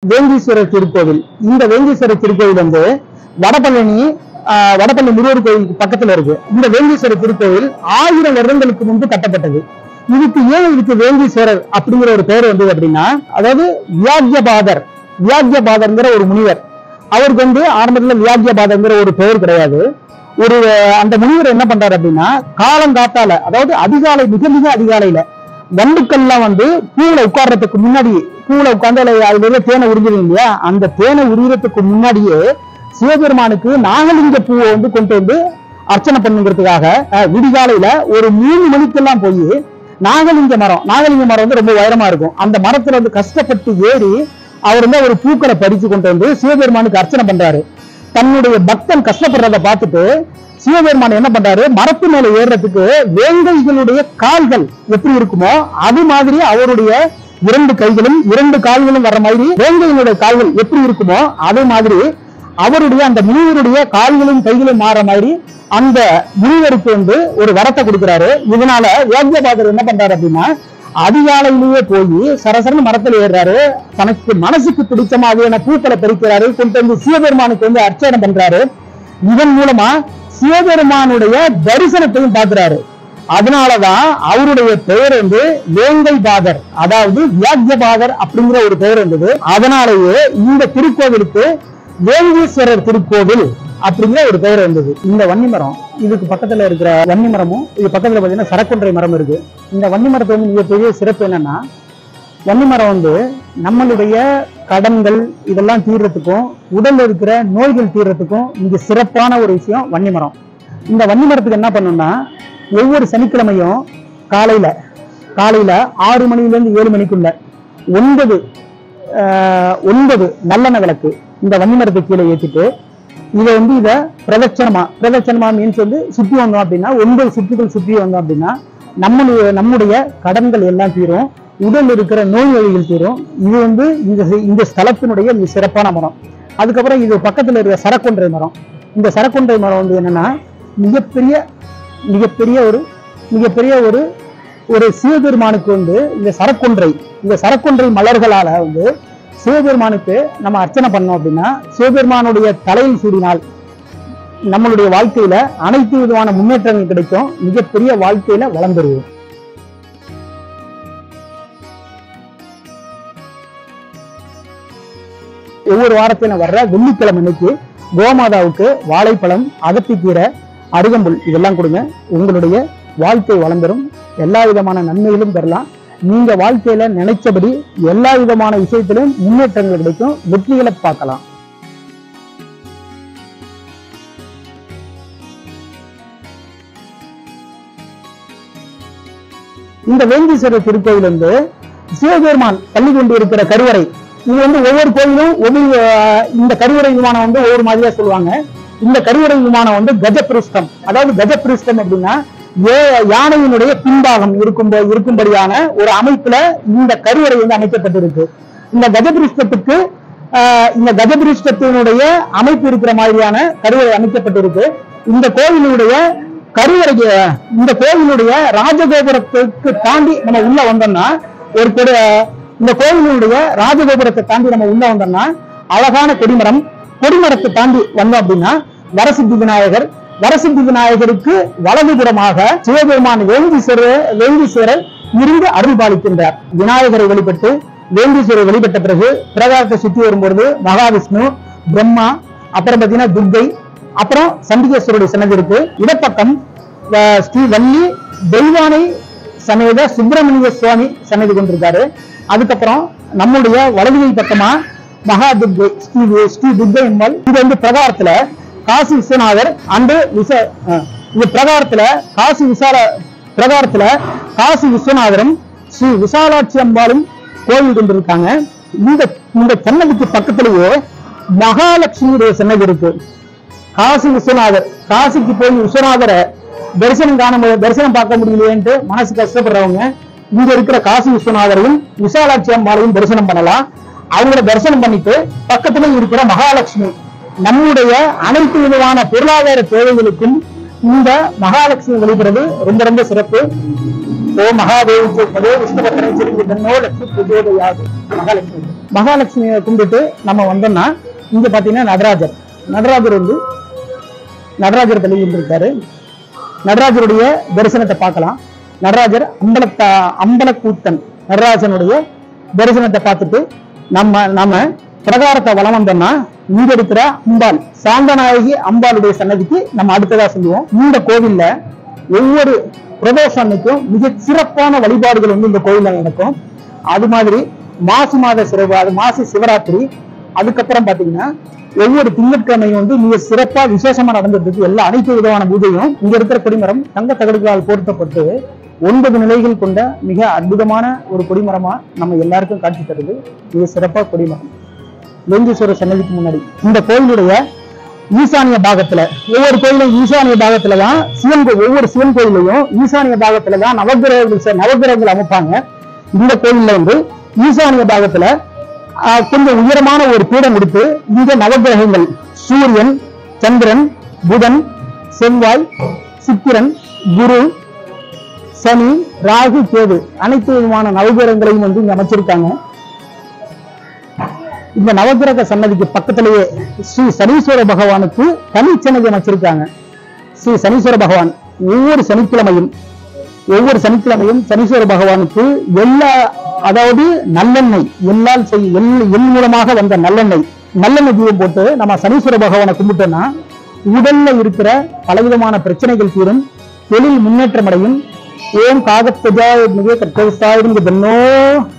வேங்கீஸ்வரர் திருக்கோவில் இந்த வேங்கீஸ்வரர் திருக்கோவில் வந்து வடபழனி ஆஹ், வடபழனி முருகர் கோயிலுக்கு பக்கத்துல இருக்கு இந்த வேங்கீஸ்வரர் திருக்கோவில் ஆயிரம் வருடங்களுக்கு முன்பு கட்டப்பட்டது இதுக்கு ஏன் இதுக்கு வேங்கீஸ்வரர் அப்படிங்கிற ஒரு பேர் வந்தது அப்படின்னா அதாவது வியாக்கியபாதர் வியாக்கியபாதர்ங்கிற ஒரு முனிவர் அவருக்கு வந்து ஆரம்பத்துல வியாக்கியபாதர்ங்கிற ஒரு பெயர் கிடையாது ஒரு அந்த முனிவர் என்ன பண்றாரு அப்படின்னா காலங்காத்தால அதாவது அதிகாலை மிக மிக அதிகாலையில வண்டுக்கள்லாம் வந்து பூவுல உட்கார்றதுக்கு முன்னாடி பூவுல உட்கார்ந்து அதுல அதுல இருந்து தேனை உறிஞ்சிடும் இல்லையா அந்த தேனை உரியறதுக்கு முன்னாடியே சிவபெருமானுக்கு நாகலிங்க பூவை வந்து கொண்டு வந்து அர்ச்சனை பண்ணுங்கிறதுக்காக அஹ், விடிகாலையில ஒரு மூணு மணிக்கெல்லாம் போய் நாகலிங்க மரம் நாகலிங்க மரம் வந்து ரொம்ப உயரமா இருக்கும் அந்த மரத்துல வந்து கஷ்டப்பட்டு ஏறி அவர் வந்து ஒரு பூக்களை பறிச்சு கொண்டு வந்து சிவபெருமானுக்கு அர்ச்சனை பண்றாரு தன்னுடைய பக்தன் கஷ்டப்படுறத பார்த்துட்டு சிவபெருமான் என்ன பண்றாரு மரத்து மேல ஏறுறதுக்கு வேங்கைகளுடைய கால்கள் எப்படி இருக்குமோ அது மாதிரி அவருடைய இரண்டு கைகளும் இரண்டு கால்களும் வர்ற மாதிரி வேங்கையினுடைய கால்கள் எப்படி இருக்குமோ அது மாதிரி அவருடைய அந்த முனிவருடைய கால்களும் கைகளும் மாற மாதிரி அந்த முனிவருக்கு வந்து ஒரு வரத்தை கொடுக்கிறாரு இதனால யோகியபாதர் என்ன பண்றாரு அப்படின்னா அதிகாலையிலேயே போய் சரசரன்னு மரத்துல ஏறுறாரு தனக்கு மனசுக்கு பிடிச்ச மாதிரியான பூக்களை பறிக்கிறாரு கொண்டு வந்து சிவபெருமானுக்கு வந்து அர்ச்சனை பண்றாரு இதன் மூலமா சிவபெருமானுடைய தரிசனத்தையும் பார்க்கிறாரு அதனாலதான் அவருடைய பெயர் வந்து வேங்கை பாதர் அதாவது வியாக்கியபாதர் அப்படிங்கிற ஒரு பெயர் இருந்தது அதனாலேயே இந்த திருக்கோவிலுக்கு வேங்கீஸ்வரர் திருக்கோவில் அப்படிங்கிற ஒரு பெயர் இருந்தது இந்த வன்னி மரம் இதுக்கு பக்கத்துல இருக்கிற வன்னி மரமும் இது பக்கத்துல பாத்தீங்கன்னா சரக்கொன்றை மரம் இருக்கு இந்த வன்னி மரத்தை வந்து மிகப்பெரிய சிறப்பு என்னன்னா வன்னி மரம் வந்து நம்மளுடைய கடன்கள் இதெல்லாம் தீர்றதுக்கும் உடல்ல இருக்கிற நோய்கள் தீர்றதுக்கும் இங்க சிறப்பான ஒரு விஷயம் வன்னி மரம் இந்த வன்னி மரத்துக்கு என்ன பண்ணணும்னா ஒவ்வொரு சனிக்கிழமையும் காலையில காலையில ஆறு மணில இருந்து ஏழு மணிக்குள்ள ஒன்பது ஆஹ், ஒன்பது நல்லெண்ணெய் விளக்கு இந்த வன்னி மரத்தை கீழே ஏற்றிட்டு இதை வந்து இதை பிரதட்சணமா பிரதட்சணமா மீன்ஸ் வந்து சுற்றி வந்தோம் அப்படின்னா ஒன்பது சுற்றுகள் சுற்றி வந்தோம் அப்படின்னா நம்மளுடைய நம்முடைய கடன்கள் எல்லாம் தீரும் உடல் இருக்கிற நோய் வழிகள் தீரும் இது வந்து இந்த இந்த ஸ்தலத்தினுடைய மிக சிறப்பான மரம் அதுக்கப்புறம் இது பக்கத்துல இருக்கிற சரக்கொன்றை மரம் இந்த சரக்கொன்றை மரம் வந்து என்னன்னா மிகப்பெரிய மிகப்பெரிய ஒரு மிகப்பெரிய ஒரு ஒரு சிவபெருமானுக்கு வந்து இந்த சரக்கொன்றை இந்த சரக்கொன்றை மலர்களால வந்து சிவபெருமானுக்கு நம்ம அர்ச்சனை பண்ணோம் அப்படின்னா சிவபெருமானுடைய தலையில் சூடினால் நம்மளுடைய வாழ்க்கையில அனைத்து விதமான முன்னேற்றங்கள் கிடைக்கும் மிகப்பெரிய வாழ்க்கையில வளம் பெறுவோம் ஒவ்வொரு வாரத்திலும் வர்ற வெள்ளிக்கிழமை அன்னைக்கு கோமாதாவுக்கு வாழைப்பழம் அகத்திக்கீரை அருகம்புல் இதெல்லாம் கொடுங்க உங்களுடைய வாழ்க்கை வளம் பெறும் எல்லா விதமான நன்மைகளும் பெறலாம் நீங்க வாழ்க்கையில நினைச்சபடி எல்லா விதமான விஷயத்திலும் முன்னேற்றங்கள் கிடைக்கும் வெற்றிகளை பார்க்கலாம் இந்த வேங்கீஸ்வரர் திருக்கோவில் வந்து சிவபெருமான் பள்ளி கொண்டு இருக்கிற கருவறை இது வந்து ஒவ்வொரு கோவிலும் ஒவ்வொரு ஆஹ், இந்த கருவறை விமானம் வந்து ஒவ்வொரு மாதிரியா சொல்லுவாங்க இந்த கருவறை விமானம் வந்து கஜபிருஷ்டம் அதாவது கஜபிருஷ்டம் அப்படின்னா ஏ- யானையினுடைய பின்பாகம் இருக்கும் இருக்கும்படியான ஒரு அமைப்புல இந்த கருவறை வந்து அமைக்கப்பட்டிருக்கு இந்த கஜபிருஷ்டத்துக்கு ஆஹ், இந்த கஜபிருஷ்டத்தினுடைய அமைப்பு இருக்கிற மாதிரியான கருவறை அமைக்கப்பட்டிருக்கு இந்த கோவிலுடைய கருவறைக்கு இந்த கோவிலுடைய ராஜகோபுரத்துக்கு தாண்டி நம்ம உள்ள வந்தோம்னா ஒரு கொடி இந்த கோவிலுடைய ராஜகோபுரத்தை தாண்டி நம்ம உள்ள வந்தோம்னா அழகான கொடிமரம் கொடிமரத்தை தாண்டி வந்தோம் அப்படின்னா வரசித்தி விநாயகர் வரசித்தி விநாயகருக்கு வலதுபுறமாக சிவபெருமான் வேங்கீஸ்வரர் வேங்கீஸ்வரர் இருந்து அருள் பாலிக்கின்றார் விநாயகரை வழிபட்டு வேங்கீஸ்வரர் வழிபட்ட பிறகு பிரகாரத்தை சுற்றி வரும்பொழுது மகாவிஷ்ணு பிரம்மா அப்புறம் பாத்தீங்கன்னா துர்கை அப்புறம் சண்டிகேஸ்வருடைய சன்னதி இருக்கு இடப்பக்கம் அஹ், ஸ்ரீ வள்ளி தெய்வானை சமேத சுப்பிரமணிய சுவாமி சன்னதி கொண்டிருக்காரு அதுக்கப்புறம் நம்முடைய வலதுகை பக்கமா மகா துர்கை ஸ்ரீ ஸ்ரீ துர்கை அம்மாள் இது வந்து பிரகாரத்துல காசி விஸ்வநாதர் அண்டு விச அஹ், இது பிரகாரத்துல காசி விசால பிரகாரத்துல காசி விஸ்வநாதரும் ஸ்ரீ விசாலாட்சி அம்பாளும் கோவில் கொண்டிருக்காங்க இந்த இந்த சன்னதிக்கு பக்கத்திலேயே மகாலட்சுமியுடைய சன்னதி இருக்கு காசி விஸ்வநாதர் காசிக்கு போய் விஸ்வநாதரை தரிசனம் காண மு- தரிசனம் பார்க்க முடியலையேன்ட்டு மனசு கஷ்டப்படுறவங்க இங்க இருக்கிற காசி விஸ்வநாதரையும் விசாலாட்சி அம்மாளையும் தரிசனம் பண்ணலாம் அவங்கள தரிசனம் பண்ணிட்டு பக்கத்துல இருக்கிற மகாலட்சுமி நம்முடைய அனைத்து விதமான பொருளாதார தேவைகளுக்கும் இந்த மகாலட்சுமி வழிபடுறது ரொம்ப ரொம்ப சிறப்பு ஓ மகாதேவி விஷ்ணு பத்திரம் சிறிது தன்னோ லட்சுமி புஜோதயாது மகாலட்சுமி மகாலட்சுமியை கும்பிட்டு நம்ம வந்தோம்னா இங்க பாத்தீங்கன்னா நடராஜர் நடராஜர் வந்து நடராஜர் தெளிவில் இருக்காரு நடராஜருடைய தரிசனத்தை பார்க்கலாம் நடராஜர் அம்பலத்த அம்பலக்கூத்தன் நடராஜனுடைய தரிசனத்தை பார்த்துட்டு நம்ம நம்ம பிரகாரத்தை வலம் வந்தோம்னா இங்க இருக்கிற அம்பாள் சாந்தநாயகி அம்பாளுடைய சன்னதிக்கு நம்ம அடுத்ததா சொல்லுவோம் இந்த கோவில்ல ஒவ்வொரு பிரதோஷம் அன்னைக்கும் மிக சிறப்பான வழிபாடுகள் வந்து இந்த கோவில்ல நடக்கும் அது மாதிரி மாசி மாத சிறப்பு அது மாசி சிவராத்திரி அதுக்கப்புறம் பாத்தீங்கன்னா ஒவ்வொரு திங்கட்கிழமையும் வந்து மிக சிறப்பா விசேஷமா நடந்துட்டு இருக்கு எல்லா அனைத்து விதமான பூஜையும் இங்க இருக்கிற கொடிமரம் தங்க தகடுகளால் போர்த்தப்பட்டு ஒன்பது நிலைகள் கொண்ட மிக அற்புதமான ஒரு கொடிமரமா நம்ம எல்லாருக்கும் காட்சி தருது மிக சிறப்பா கொடிமரம் வேந்தீஸ்வரர் சன்னதிக்கு முன்னாடி இந்த கோயிலுடைய ஈசானிய பாகத்துல ஒவ்வொரு கோயிலும் ஈசானிய பாகத்துல தான் சிவன் கோ- ஒவ்வொரு சிவன் கோயிலையும் ஈசானிய பாகத்துல தான் நவகிரகங்கள் ச- நவகிரகங்கள் அமைப்பாங்க இந்த கோயில்ல வந்து ஈசானிய பாகத்துல ஆஹ், கொஞ்சம் உயரமான ஒரு பீடம் கொடுத்து இங்க நவகிரகங்கள் சூரியன் சந்திரன் புதன் செவ்வாய் சுக்கிரன் குரு சனி ராகு கேது அனைத்து விதமான நவகிரகங்களையும் வந்து இங்க அமைச்சிருக்காங்க இந்த நவகிரக சன்னதிக்கு பக்கத்திலேயே ஸ்ரீ சனீஸ்வர பகவானுக்கு தனிச்சன்னதி அமைச்சிருக்காங்க ஸ்ரீ சனீஸ்வர பகவான் ஒவ்வொரு சனிக்கிழமையும் ஒவ்வொரு சனிக்கிழமையும் சனீஸ்வர பகவானுக்கு எல்லா அதாவது நல்லெண்ணெய் எள்ளால் செய் எள் எள் மூலமாக வந்த நல்லெண்ணெய் நல்லெண்ணெய் தீபம் போட்டு நம்ம சனீஸ்வர பகவானை கும்பிட்டோம்னா உடல்ல இருக்கிற பலவிதமான பிரச்சனைகள் தீரும் தொழில் முன்னேற்றம் அடையும் ஓம் காகத்தஜாய மிக கட்டவிசாயிருந்து பெண்ணோ